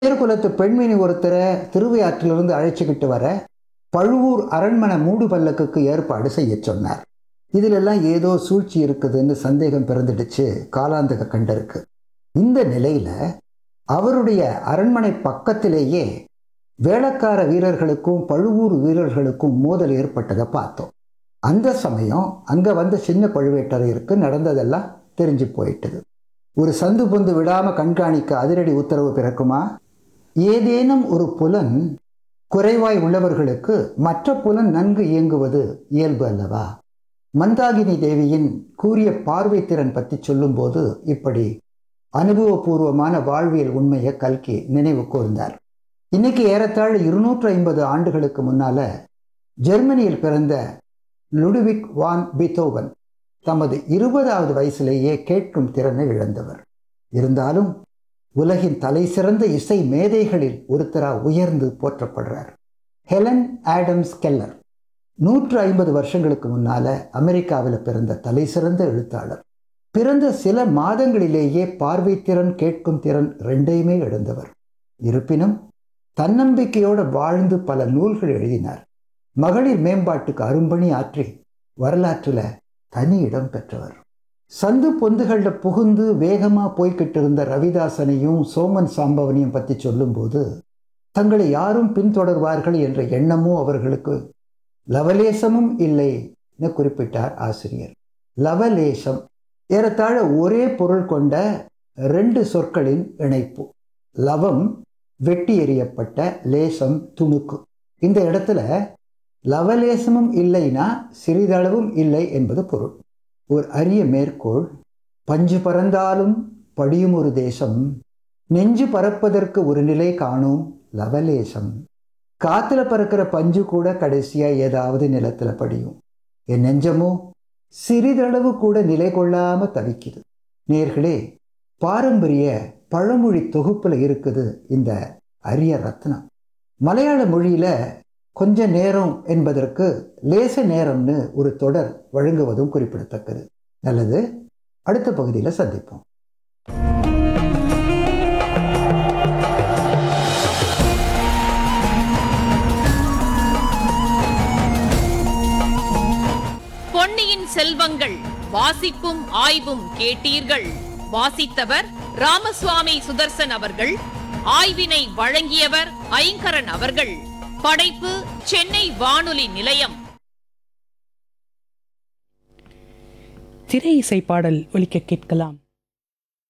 குலத்து பெண்மணி ஒருத்தரை திருவையாற்றிலிருந்து அழைச்சிக்கிட்டு வர பழுவூர் அரண்மனை மூடு பல்லக்குக்கு ஏற்பாடு செய்ய சொன்னார் இதிலெல்லாம் ஏதோ சூழ்ச்சி இருக்குதுன்னு சந்தேகம் பிறந்துடுச்சு காலாந்தக கண்டருக்கு இந்த நிலையில அவருடைய அரண்மனை பக்கத்திலேயே வேளக்கார வீரர்களுக்கும் பழுவூர் வீரர்களுக்கும் மோதல் ஏற்பட்டதை பார்த்தோம் அந்த சமயம் அங்க வந்த சின்ன பழுவேட்டரையருக்கு நடந்ததெல்லாம் தெரிஞ்சு போயிட்டது ஒரு சந்து பொந்து விடாம கண்காணிக்க அதிரடி உத்தரவு பிறக்குமா ஏதேனும் ஒரு புலன் குறைவாய் உள்ளவர்களுக்கு மற்ற புலன் நன்கு இயங்குவது இயல்பு அல்லவா மந்தாகினி தேவியின் கூறிய பார்வை திறன் பற்றி சொல்லும்போது இப்படி அனுபவபூர்வமான வாழ்வியல் உண்மையை கல்கி நினைவு கூர்ந்தார் இன்னைக்கு ஏறத்தாழ இருநூற்று ஐம்பது ஆண்டுகளுக்கு முன்னால ஜெர்மனியில் பிறந்த லுடுவிக் வான் பீத்தோவன் தமது இருபதாவது வயசிலேயே கேட்கும் திறனை இழந்தவர் இருந்தாலும் உலகின் தலை சிறந்த இசை மேதைகளில் ஒருத்தரா உயர்ந்து போற்றப்படுறார் ஹெலன் ஆடம்ஸ் கெல்லர் நூற்று ஐம்பது வருஷங்களுக்கு முன்னால அமெரிக்காவில் பிறந்த தலை சிறந்த எழுத்தாளர் பிறந்த சில மாதங்களிலேயே பார்வை திறன் கேட்கும் திறன் ரெண்டையுமே இழந்தவர் இருப்பினும் தன்னம்பிக்கையோடு வாழ்ந்து பல நூல்கள் எழுதினார் மகளிர் மேம்பாட்டுக்கு அரும்பணி ஆற்றி வரலாற்றில் தனி இடம் பெற்றவர் சந்து பொந்துகளில் புகுந்து வேகமா போய்கிட்டு இருந்த ரவிதாசனையும் சோமன் சாம்பவனையும் பற்றி சொல்லும்போது தங்களை யாரும் பின்தொடர்வார்கள் என்ற எண்ணமும் அவர்களுக்கு லவலேசமும் இல்லைன்னு குறிப்பிட்டார் ஆசிரியர் லவலேசம் ஏறத்தாழ ஒரே பொருள் கொண்ட ரெண்டு சொற்களின் இணைப்பு லவம் வெட்டி எறியப்பட்ட லேசம் துணுக்கு இந்த இடத்துல லவலேசமும் இல்லைனா சிறிதளவும் இல்லை என்பது பொருள் ஒரு அரிய மேற்கோள் பஞ்சு பறந்தாலும் படியும் ஒரு தேசம் நெஞ்சு பறப்பதற்கு ஒரு நிலை காணும் லவலேசம் காத்துல பறக்கிற பஞ்சு கூட கடைசியா ஏதாவது நிலத்துல படியும் என் நெஞ்சமோ சிறிதளவு கூட நிலை கொள்ளாம தவிக்குது நேர்களே பாரம்பரிய பழமொழி தொகுப்புல இருக்குது இந்த அரிய ரத்னம் மலையாள மொழியில கொஞ்ச நேரம் என்பதற்கு லேச நேரம்னு ஒரு தொடர் வழங்குவதும் குறிப்பிடத்தக்கது நல்லது அடுத்த பகுதியில் சந்திப்போம் பொன்னியின் செல்வங்கள் வாசிப்பும் ஆய்வும் கேட்டீர்கள் வாசித்தவர் ராமசுவாமி சுதர்சன் அவர்கள் ஆய்வினை வழங்கியவர் ஐங்கரன் அவர்கள் படைப்பு சென்னை வானொலி நிலையம் திரை இசை பாடல் ஒலிக்க கேட்கலாம்